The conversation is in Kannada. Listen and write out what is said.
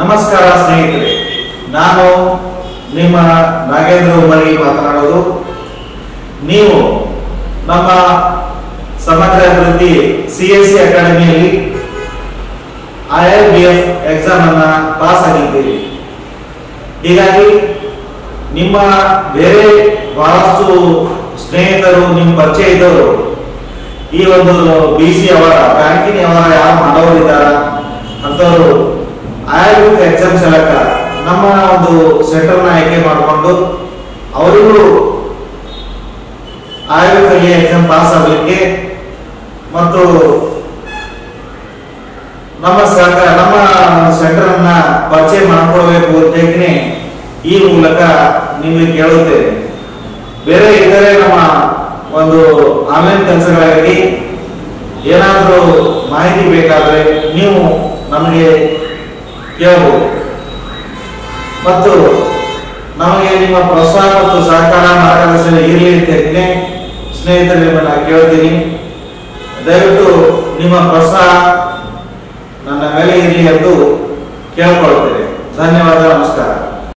ನಮಸ್ಕಾರ ಸ್ನೇಹಿತರೆ ನಾನು ನಿಮ್ಮ ನಾಗೇಂದ್ರ ಉಮರಿ ಮಾತನಾಡೋದು ನೀವು ನಮ್ಮ ಸಮಗ್ರ ಅಭಿವೃದ್ಧಿ ಸಿ ಎಸ್ ಸಿ ಅಕಾಡೆಮಿಯಲ್ಲಿ I I B F exam ಅನ್ನ ಪಾಸ್ ಆಗಿದ್ದೀರಿ ಹೀಗಾಗಿ ನಿಮ್ಮ ಬೇರೆ ಬಹಳಷ್ಟು ಸ್ನೇಹಿತರು ನಿಮ್ಮ ಪರಿಚಯ ಇದ್ದವರು ಈ ಒಂದು ಬಿ ಸಿ ಅವರ ಬ್ಯಾಂಕಿನ ಅವರ ಯಾರು ಮಾಡೋರಿದ್ದಾರ ಅಂತವರು I I B exam select ನಮ್ಮ ಒಂದು ಸೆಂಟರ್ನ ಆಯ್ಕೆ ಮಾಡಿಕೊಂಡು ಅವರಿಗೂ I I B exam pass ಆಗಲಿಕ್ಕೆ ಮತ್ತು ನಮ್ಮ ಸಹಕಾರ ನಮ್ಮ ಸೆಂಟರ್ ಅನ್ನ ಪರಿಚಯ ಮಾಡಿಕೊಡ್ಬೇಕು ಅಂತೇಳಿ ಈ ಮೂಲಕ ನಿಮಗೆ ಕೇಳುತ್ತೇನೆ ಬೇರೆ ಇತರೆ ನಮ್ಮ ಒಂದು ಆನ್ಲೈನ್ ಕೆಲಸಗಳಾಗಲಿ ಏನಾದರೂ ಮಾಹಿತಿ ಬೇಕಾದರೆ ನೀವು ನಮಗೆ ಕೇಳಬಹುದು ಮತ್ತು ನಮಗೆ ನಿಮ್ಮ ಪ್ರೋತ್ಸಾಹ ಮತ್ತು ಸಹಕಾರ ಮಾರ್ಗದರ್ಶನ ಇರಲಿ ಅಂತ ಹೇಳ್ತೀನಿ ಸ್ನೇಹಿತರೆ ನಿಮ್ಮನ್ನ ಕೇಳ್ತೀನಿ ದಯವಿಟ್ಟು ನಿಮ್ಮ ಪ್ರೋತ್ಸಾಹ ನನ್ನ ಮೇಲೆ ಇರಲಿ ಎಂದು ಕೇಳ್ಕೊಳ್ತೇನೆ ಧನ್ಯವಾದ ನಮಸ್ಕಾರ